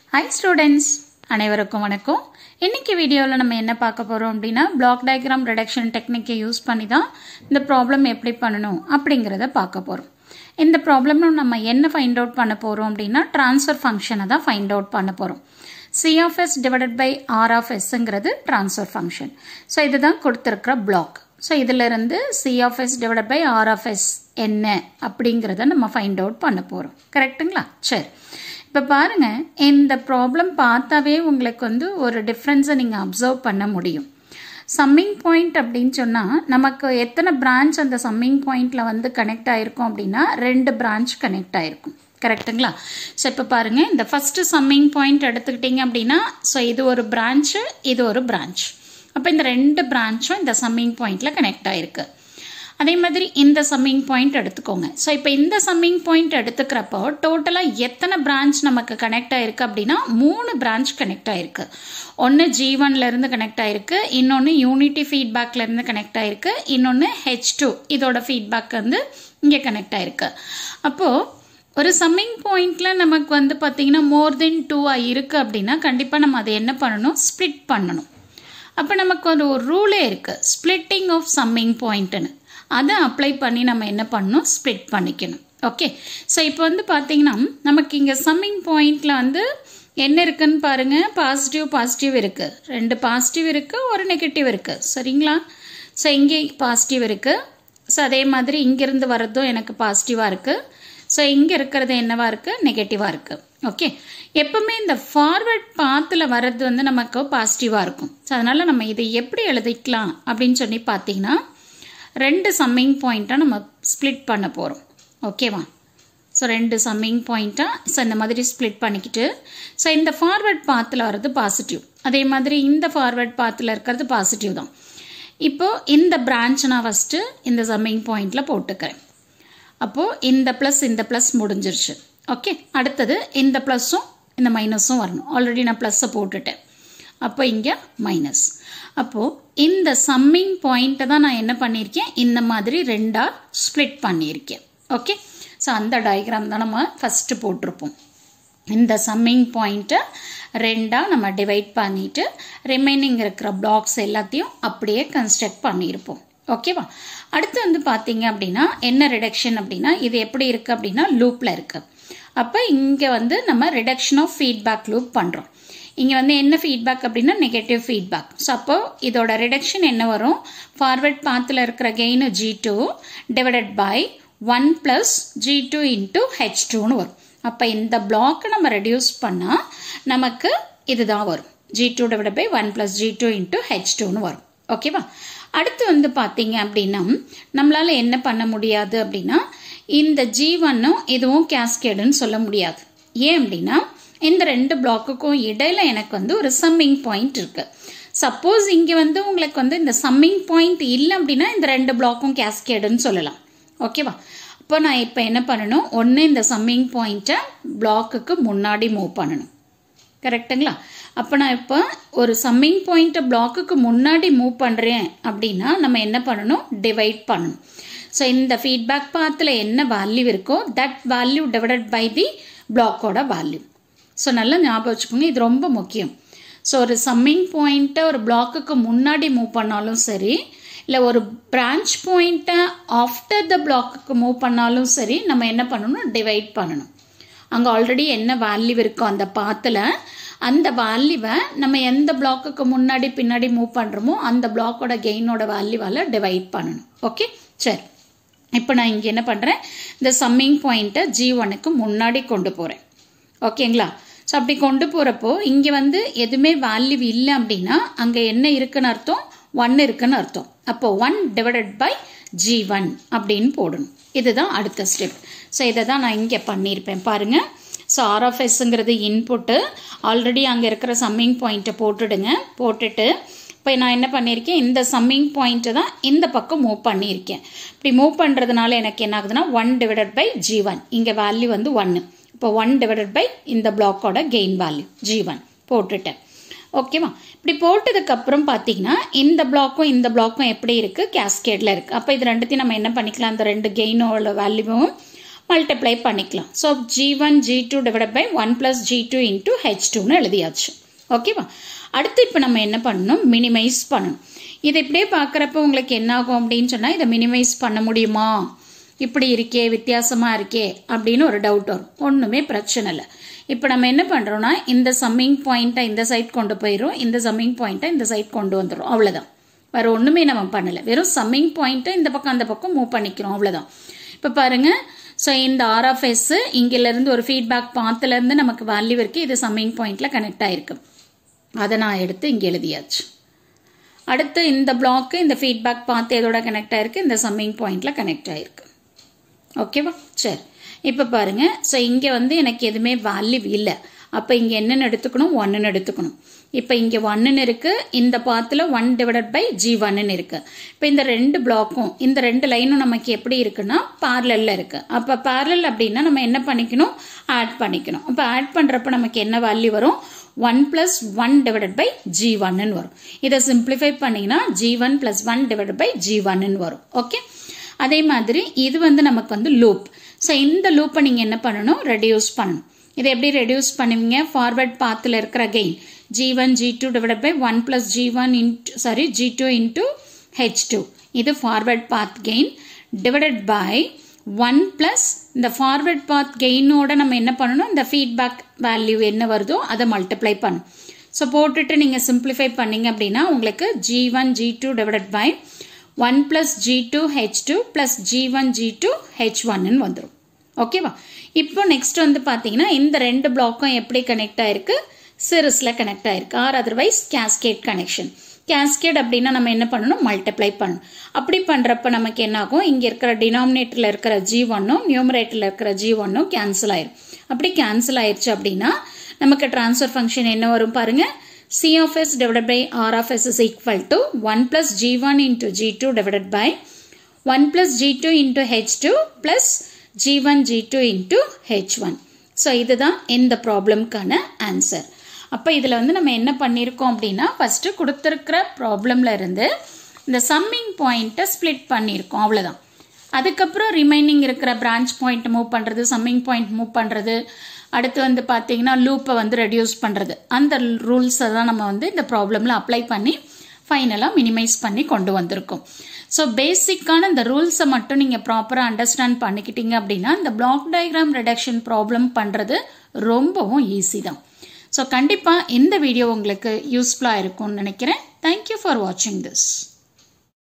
Hi students அனைவருக்கும் வணக்கம் இன்னைக்கு வீடியோவில் நம்ம என்ன பார்க்க போகிறோம் அப்படின்னா பிளாக் டயக்ராம் ரிடக்ஷன் டெக்னிக்கை யூஸ் பண்ணி தான் இந்த ப்ராப்ளம் எப்படி பண்ணணும் அப்படிங்கிறத பார்க்க போகிறோம் இந்த ப்ராப்ளம்ல நம்ம என்ன ஃபைண்ட் அவுட் பண்ண போகிறோம் அப்படின்னா ட்ரான்ஸ்ஃபர் ஃபங்க்ஷனை தான் ஃபைண்ட் அவுட் பண்ண போகிறோம் C of S divided by R of எஸ்ங்கிறது ட்ரான்ஸ்ஃபர் ஃபங்க்ஷன் ஸோ இதுதான் கொடுத்துருக்கிற பிளாக் ஸோ இதிலிருந்து C of S divided by R of S என்ன அப்படிங்கிறத நம்ம ஃபைண்ட் அவுட் பண்ண போகிறோம் கரெக்டுங்களா சரி இப்போ பாருங்க இந்த ப்ராப்ளம் பார்த்தாவே உங்களுக்கு வந்து ஒரு டிஃப்ரென்ஸை நீங்கள் அப்சர்வ் பண்ண முடியும் சம்மிங் பாயிண்ட் அப்படின்னு சொன்னால் நமக்கு எத்தனை பிரான்ச் அந்த சம்மிங் பாயிண்டில் வந்து கனெக்ட் ஆகிருக்கும் அப்படின்னா ரெண்டு பிரான்ச் கனெக்ட் ஆகிருக்கும் கரெக்டுங்களா ஸோ இப்போ பாருங்கள் இந்த ஃபஸ்ட்டு சம்மிங் பாயிண்ட் எடுத்துக்கிட்டிங்க அப்படின்னா ஸோ இது ஒரு பிரான்ச்சு இது ஒரு பிரான்ச் அப்போ இந்த ரெண்டு பிரான்ச்சும் இந்த சம்மிங் பாயிண்டில் கனெக்ட் ஆகிருக்கு அதே மாதிரி இந்த சம்மிங் பாயிண்ட் எடுத்துக்கோங்க ஸோ இப்போ இந்த சம்மிங் பாயிண்ட் எடுத்துக்கிறப்போ டோட்டலாக எத்தனை பிரான்ச் நமக்கு கனெக்ட் ஆயிருக்கு அப்படின்னா மூணு பிரான்ச் கனெக்ட் ஆயிருக்கு ஒன்று ஜி இருந்து கனெக்ட் ஆயிருக்கு இன்னொன்று யூனிட்டி ஃபீட்பேக்லேருந்து கனெக்ட் ஆயிருக்கு இன்னொன்று ஹெச் டூ இதோட ஃபீட்பேக் வந்து இங்கே கனெக்ட் ஆயிருக்கு அப்போது ஒரு சம்மிங் பாயிண்ட்ல நமக்கு வந்து பார்த்தீங்கன்னா மோர் தென் டூ இருக்குது அப்படின்னா கண்டிப்பாக நம்ம அதை என்ன பண்ணணும் ஸ்ப்ளிட் பண்ணணும் அப்போ நமக்கு ஒரு ஒரு ரூலே இருக்குது ஸ்ப்ளிட்டிங் ஆஃப் சம்மிங் பாயிண்ட்டுன்னு அதை அப்ளை பண்ணி நம்ம என்ன பண்ணணும் ஸ்ப்ளிட் பண்ணிக்கணும் ஓகே ஸோ இப்போ வந்து பார்த்தீங்கன்னா நமக்கு இங்கே சம்மிங் பாயிண்டில் வந்து என்ன இருக்குன்னு பாருங்கள் பாசிட்டிவ் பாசிட்டிவ் இருக்குது ரெண்டு பாசிட்டிவ் இருக்குது ஒரு நெகட்டிவ் இருக்குது சரிங்களா ஸோ இங்கே பாசிட்டிவ் இருக்குது ஸோ அதே மாதிரி இங்கேருந்து வர்றதும் எனக்கு பாசிட்டிவாக இருக்குது ஸோ இங்கே இருக்கிறது என்னவா இருக்குது நெகட்டிவாக இருக்குது ஓகே எப்பவுமே இந்த ஃபார்வர்ட் பாத்தில் வர்றது வந்து நமக்கு பாசிட்டிவாக இருக்கும் ஸோ அதனால் நம்ம இதை எப்படி எழுதிக்கலாம் அப்படின்னு சொல்லி பார்த்தீங்கன்னா ரெண்டு சம்மிங் பாயிண்ட்டாக நம்ம ஸ்ப்ளிட் பண்ண போகிறோம் ஓகேவா ஸோ ரெண்டு சம்மிங் பாயிண்ட்டாக ஸோ இந்த மாதிரி ஸ்ப்ளிட் பண்ணிக்கிட்டு ஸோ இந்த ஃபார்வர்ட் பாத்தில் வர்றது பாசிட்டிவ் அதே மாதிரி இந்த ஃபார்வர்ட் பாத்தில் இருக்கிறது பாசிட்டிவ் தான் இப்போது இந்த பிரான்ச் நான் ஃபஸ்ட்டு இந்த சம்மிங் பாயிண்டில் போட்டுக்கிறேன் அப்போது இந்த ப்ளஸ் இந்த ப்ளஸ் முடிஞ்சிருச்சு ஓகே அடுத்தது இந்த ப்ளஸ்ஸும் இந்த மைனஸும் வரணும் ஆல்ரெடி நான் ப்ளஸ்ஸை போட்டுட்டேன் அப்போ இங்கே மைனஸ் அப்போது இந்த சம்மிங் பாயிண்ட்டை தான் நான் என்ன பண்ணியிருக்கேன் இந்த மாதிரி ரெண்டாக ஸ்ப்ளிட் பண்ணியிருக்கேன் ஓகே ஸோ அந்த டயக்ராம் தான் நம்ம ஃபஸ்ட்டு போட்டிருப்போம் இந்த சம்மிங் பாயிண்ட்டை ரெண்டாக நம்ம டிவைட் பண்ணிவிட்டு ரிமைனிங் இருக்கிற பிளாக்ஸ் எல்லாத்தையும் அப்படியே கன்ஸ்ட்ரக்ட் பண்ணியிருப்போம் ஓகேவா அடுத்து வந்து பார்த்தீங்க அப்படின்னா என்ன ரிடக்ஷன் அப்படின்னா இது எப்படி இருக்குது அப்படின்னா லூப்பில் இருக்குது அப்போ இங்கே வந்து நம்ம ரிடக்ஷன் ஆஃப் ஃபீட்பேக் லூப் பண்ணுறோம் இங்கே வந்து என்ன ஃபீட்பேக் அப்படின்னா நெகட்டிவ் ஃபீட்பேக் ஸோ அப்போ இதோட ரிடக்ஷன் என்ன வரும் ஃபார்வர்ட் பாத்தில் இருக்கிற gain G two divided by one plus G two into H டூன்னு வரும் அப்போ இந்த பிளாக்கை நம்ம ரெடியூஸ் பண்ணால் நமக்கு இதுதான் வரும் G two divide by one plus G two into H டூன்னு வரும் ஓகேவா அடுத்து வந்து பார்த்தீங்க அப்படின்னா நம்மளால் என்ன பண்ண முடியாது அப்படின்னா இந்த ஜி ஒன்னும் இதுவும் கேஸ்கேடுன்னு சொல்ல முடியாது ஏன் அப்படின்னா இந்த ரெண்டு பிளாக்குக்கும் இடையில எனக்கு வந்து ஒரு சம்மிங் பாயிண்ட் இருக்கு சப்போஸ் இங்கே வந்து உங்களுக்கு வந்து இந்த சம்மிங் பாயிண்ட் இல்லை அப்படின்னா இந்த ரெண்டு பிளாக்கும் கேஸ்கேடுன்னு சொல்லலாம் ஓகேவா இப்போ நான் இப்போ என்ன பண்ணணும் ஒன்று இந்த சம்மிங் பாயிண்ட்டை பிளாக்குக்கு முன்னாடி மூவ் பண்ணணும் கரெக்டுங்களா அப்போ நான் இப்போ ஒரு சம்மிங் பாயிண்ட்டை பிளாக்குக்கு முன்னாடி மூவ் பண்ணுறேன் அப்படின்னா நம்ம என்ன பண்ணணும் டிவைட் பண்ணணும் ஸோ இந்த ஃபீட்பேக் பாத்தில் என்ன வேல்யூ இருக்கோ that value divided by the பிளாக்கோட வேல்யூ ஸோ நல்லா ஞாபகம் வச்சுக்கோங்க இது ரொம்ப முக்கியம் ஸோ ஒரு சம்மிங் பாயிண்ட்டை ஒரு பிளாக்குக்கு முன்னாடி மூவ் பண்ணாலும் சரி இல்லை ஒரு பிரான்ச் பாயிண்ட்டை ஆஃப்டர் த பிளாக்குக்கு மூவ் பண்ணாலும் சரி நம்ம என்ன பண்ணணும் டிவைட் பண்ணணும் அங்கே ஆல்ரெடி என்ன வேல்யூ இருக்கோ அந்த பாத்தில் அந்த வேல்யூவை நம்ம எந்த பிளாக்குக்கு முன்னாடி பின்னாடி மூவ் பண்ணுறோமோ அந்த பிளாக்கோட கெயினோட வேல்யூவால் டிவைட் பண்ணணும் ஓகே சரி இப்போ நான் இங்கே என்ன பண்ணுறேன் இந்த சம்மிங் பாயிண்ட்டை ஜி ஒனுக்கு முன்னாடி கொண்டு போகிறேன் ஓகேங்களா ஸோ அப்படி கொண்டு போகிறப்போ இங்கே வந்து எதுவுமே வேல்யூ இல்லை அப்படின்னா அங்கே என்ன இருக்குன்னு அர்த்தம் ஒன் இருக்குன்னு அர்த்தம் அப்போ one divided by G one அப்படின்னு போடணும் இதுதான் அடுத்த ஸ்டெப் ஸோ இதை தான் நான் இங்கே பண்ணியிருப்பேன் பாருங்கள் ஸோ ஆர்எஃப்எஸ்ங்கிறது இன்புட்டு ஆல்ரெடி அங்கே இருக்கிற சம்மிங் பாயிண்ட்டை போட்டுடுங்க போட்டுட்டு இப்போ நான் என்ன பண்ணியிருக்கேன் இந்த சம்மிங் பாயிண்ட்டை தான் இந்த பக்கம் மூவ் பண்ணியிருக்கேன் இப்படி மூவ் பண்ணுறதுனால எனக்கு என்ன ஆகுதுன்னா one divided by G one இங்கே வேல்யூ வந்து ஒன்று இப்போ ஒன் டிவைடட் பை இந்த பிளாக்கோட கெயின் வேல்யூ ஜி ஒன் போட்டுட்டேன் ஓகேவா இப்படி போட்டதுக்கப்புறம் பார்த்தீங்கன்னா இந்த பிளாக்கும் இந்த பிளாக்கும் எப்படி இருக்குது கேஸ்கேடில் இருக்குது அப்போ இது ரெண்டுத்தையும் நம்ம என்ன பண்ணிக்கலாம் இந்த ரெண்டு கெயினோட வேல்யூவும் மல்டிப்ளை பண்ணிக்கலாம் so G one G two divide by one plus G two into H டூன்னு எழுதியாச்சு ஓகேவா அடுத்து இப்போ நம்ம என்ன பண்ணணும் மினிமைஸ் பண்ணணும் இதை இப்படியே பார்க்குறப்ப உங்களுக்கு என்ன ஆகும் அப்படின்னு சொன்னால் இதை மினிமைஸ் பண்ண முடியுமா இப்படி இருக்கே வித்தியாசமாக இருக்கே அப்படின்னு ஒரு டவுட் வரும் ஒன்றுமே பிரச்சனை இல்லை இப்போ நம்ம என்ன பண்ணுறோம்னா இந்த சம்மிங் பாயிண்ட்டை இந்த சைட் கொண்டு போயிடும் இந்த சம்மிங் பாயிண்ட்டை இந்த சைட் கொண்டு வந்துடும் அவ்வளோதான் வேறு ஒன்றுமே நம்ம பண்ணலை வெறும் சம்மிங் பாயிண்ட்டை இந்த பக்கம் அந்த பக்கம் மூவ் பண்ணிக்கிறோம் அவ்வளோதான் இப்போ பாருங்கள் ஸோ இந்த ஆர்எஃப்எஸ் இங்கிலேருந்து ஒரு ஃபீட்பேக் பாத்துலேருந்து நமக்கு வேல்யூ இருக்குது இது சம்மிங் பாயிண்டில் கனெக்ட் ஆகிருக்கு அதை நான் எடுத்து இங்கே எழுதியாச்சு அடுத்து இந்த பிளாக்கு இந்த ஃபீட்பேக் பார்த்து எதோட கனெக்ட் ஆயிருக்கு இந்த சம்மிங் பாயிண்ட்ல கனெக்ட் ஆயிருக்கு ஓகேவா சரி இப்போ பாருங்க ஸோ இங்கே வந்து எனக்கு எதுவுமே வேல்யூ இல்லை அப்போ இங்கே என்னென்னு எடுத்துக்கணும் ஒன்னுன்னு எடுத்துக்கணும் இப்போ இங்கே ஒன்னுன்னு இருக்கு இந்த பாத்தில் ஒன் டிவைடட் பை ஜி ஒன்னு இருக்கு இப்போ இந்த ரெண்டு பிளாக்கும் இந்த ரெண்டு லைனும் நமக்கு எப்படி இருக்குன்னா பார்லல்ல இருக்கு அப்போ பார்லல் அப்படின்னா நம்ம என்ன பண்ணிக்கணும் ஆட் பண்ணிக்கணும் அப்போ ஆட் பண்ணுறப்ப நமக்கு என்ன வேல்யூ வரும் one plus one divided by G ஒன்னு வரும் இதை சிம்பிளிஃபை பண்ணீங்கன்னா G one plus one divided by G ஒன்னு வரும் ஓகே அதே மாதிரி இது வந்து நமக்கு வந்து லூப் ஸோ இந்த லூப்பை நீங்கள் என்ன பண்ணணும் ரெடியூஸ் பண்ணணும் இதை எப்படி ரெடியூஸ் பண்ணுவீங்க ஃபார்வர்ட் பாத்தில் இருக்கிற gain G one G two divide by one plus G one into sorry G two into H two இது forward path gain divided by one plus இந்த ஃபார்வர்ட் பாத் கெயினோட நம்ம என்ன பண்ணணும் இந்த ஃபீட்பேக் வேல்யூ என்ன வருதோ அதை மல்டிப்ளை பண்ணணும் ஸோ போட்டுட்டு நீங்கள் சிம்பிளிஃபை பண்ணீங்க அப்படின்னா உங்களுக்கு G one G two divided by one plus G two H two plus G one G two H ஒன்னு வந்துடும் ஓகேவா இப்போ நெக்ஸ்ட் வந்து பார்த்தீங்கன்னா இந்த ரெண்டு பிளாக்கும் எப்படி கனெக்ட் ஆயிருக்கு சிரிஸில் கனெக்ட் ஆயிருக்கு or otherwise cascade connection cascade அப்படின்னா நம்ம என்ன பண்ணணும் மல்டிப்ளை பண்ணணும் அப்படி பண்ணுறப்ப நமக்கு என்ன ஆகும் இங்கே இருக்கிற டினாமினேட்டரில் இருக்கிற ஜி ஒன்னும் நியூமரேட்டரில் இருக்கிற ஜி ஒன்னும் கேன்சல் ஆயிரும் அப்படி கேன்சல் ஆயிருச்சு அப்படின்னா நமக்கு ட்ரான்ஸ்ஃபர் ஃபங்க்ஷன் என்ன வரும் பாருங்க C of s divided by R of s is equal to 1 plus G1 into G2 divided by 1 plus G2 into H2 plus G1 G2 into H1. So இதுதான் இந்த ப்ராப்ளம்க்கான ஆன்சர் அப்போ இதில் வந்து நம்ம என்ன பண்ணியிருக்கோம் அப்படின்னா ஃபஸ்ட்டு கொடுத்துருக்கிற ப்ராப்ளமில் இருந்து இந்த சம்மிங் பாயிண்ட்டை ஸ்ப்ளிட் பண்ணியிருக்கோம் அவ்வளோதான் அதுக்கப்புறம் ரிமைனிங் இருக்கிற பிரான்ச் பாயிண்ட் மூவ் பண்ணுறது சம்மிங் பாயிண்ட் மூவ் பண்ணுறது அடுத்து வந்து பார்த்தீங்கன்னா லூப்பை வந்து ரெடியூஸ் பண்ணுறது அந்த ரூல்ஸை தான் நம்ம வந்து இந்த ப்ராப்ளமில் அப்ளை பண்ணி ஃபைனலாக மினிமைஸ் பண்ணி கொண்டு வந்திருக்கோம் ஸோ பேசிக்கான இந்த ரூல்ஸை மட்டும் நீங்கள் ப்ராப்பராக அண்டர்ஸ்டாண்ட் பண்ணிக்கிட்டீங்க அப்படின்னா இந்த பிளாக் டயக்ராம் ரிடக்ஷன் ப்ராப்ளம் பண்ணுறது ரொம்பவும் ஈஸி தான் ஸோ கண்டிப்பாக இந்த வீடியோ உங்களுக்கு யூஸ்ஃபுல்லாக இருக்கும்னு நினைக்கிறேன் தேங்க்யூ ஃபார் வாட்சிங் திஸ்